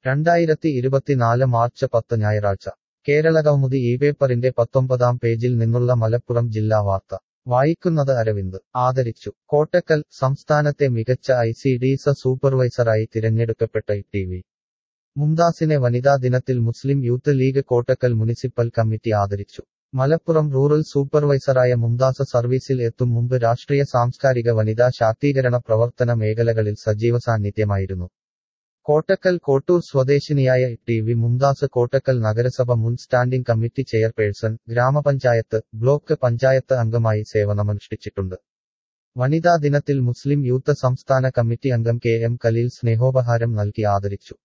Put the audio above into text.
രണ്ടായിരത്തി ഇരുപത്തിനാല് മാർച്ച് പത്ത് ഞായറാഴ്ച കേരളകൗമുദി ഈ പേപ്പറിന്റെ പത്തൊമ്പതാം പേജിൽ നിന്നുള്ള മലപ്പുറം ജില്ലാ വാർത്ത വായിക്കുന്നത് അരവിന്ദ് ആദരിച്ചു കോട്ടക്കൽ സംസ്ഥാനത്തെ മികച്ച ഐ സി ഡി സ സൂപ്പർവൈസറായി തിരഞ്ഞെടുക്കപ്പെട്ട ടി വി മുംതാസിനെ വനിതാ ദിനത്തിൽ മുസ്ലിം യൂത്ത് ലീഗ് കോട്ടക്കൽ മുനിസിപ്പൽ കമ്മിറ്റി ആദരിച്ചു മലപ്പുറം റൂറൽ സൂപ്പർവൈസറായ മുംതാസ സർവീസിൽ എത്തും മുമ്പ് രാഷ്ട്രീയ സാംസ്കാരിക വനിതാ ശാക്തീകരണ പ്രവർത്തന മേഖലകളിൽ സജീവ സാന്നിധ്യമായിരുന്നു കോട്ടക്കൽ കോട്ടൂർ സ്വദേശിനിയായ ടി വി മുംതാസ് കോട്ടക്കൽ നഗരസഭ മുൻ സ്റ്റാൻഡിംഗ് കമ്മിറ്റി ചെയർപേഴ്സൺ ഗ്രാമപഞ്ചായത്ത് ബ്ലോക്ക് പഞ്ചായത്ത് അംഗമായി സേവനമനുഷ്ഠിച്ചിട്ടുണ്ട് വനിതാ ദിനത്തിൽ മുസ്ലിം യൂത്ത് സംസ്ഥാന കമ്മിറ്റി അംഗം കെ എം കലീൽ സ്നേഹോപഹാരം നൽകി ആദരിച്ചു